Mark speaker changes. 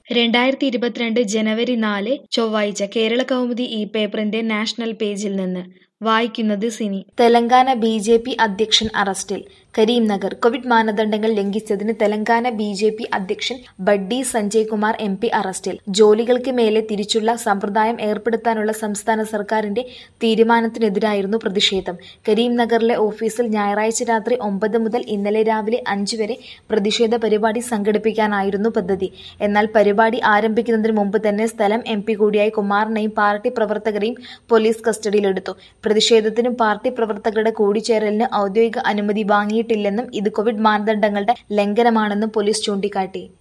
Speaker 1: രണ്ടായിരത്തി ഇരുപത്തിരണ്ട് ജനുവരി നാല് ചൊവ്വാഴ്ച കേരള കൗമുദി ഈ പേപ്പറിന്റെ നാഷണൽ പേജിൽ നിന്ന് വായിക്കുന്നത് Sini
Speaker 2: Telangana B J P അധ്യക്ഷൻ അറസ്റ്റിൽ കരീംനഗർ കോവിഡ് മാനദണ്ഡങ്ങൾ ലംഘിച്ചതിന് തെലങ്കാന ബി ജെ പി അധ്യക്ഷൻ ബഡ്ഡി സഞ്ജയ് കുമാർ എം പി അറസ്റ്റിൽ ജോലികൾക്ക് മേലെ തിരിച്ചുള്ള സമ്പ്രദായം ഏർപ്പെടുത്താനുള്ള സംസ്ഥാന സർക്കാരിന്റെ തീരുമാനത്തിനെതിരായിരുന്നു പ്രതിഷേധം കരീംനഗറിലെ ഓഫീസിൽ ഞായറാഴ്ച രാത്രി ഒമ്പത് മുതൽ ഇന്നലെ രാവിലെ അഞ്ച് വരെ പ്രതിഷേധ പരിപാടി സംഘടിപ്പിക്കാനായിരുന്നു പദ്ധതി എന്നാൽ പരിപാടി ആരംഭിക്കുന്നതിന് മുമ്പ് തന്നെ സ്ഥലം എം പി കൂടിയായ കുമാറിനെയും പാർട്ടി പ്രവർത്തകരെയും പോലീസ് കസ്റ്റഡിയിലെടുത്തു പ്രതിഷേധത്തിനും പാർട്ടി പ്രവർത്തകരുടെ കൂടിച്ചേരലിന് ഔദ്യോഗിക അനുമതി വാങ്ങിയിട്ടില്ലെന്നും ഇത് കോവിഡ് മാനദണ്ഡങ്ങളുടെ ലംഘനമാണെന്നും പോലീസ് ചൂണ്ടിക്കാട്ടി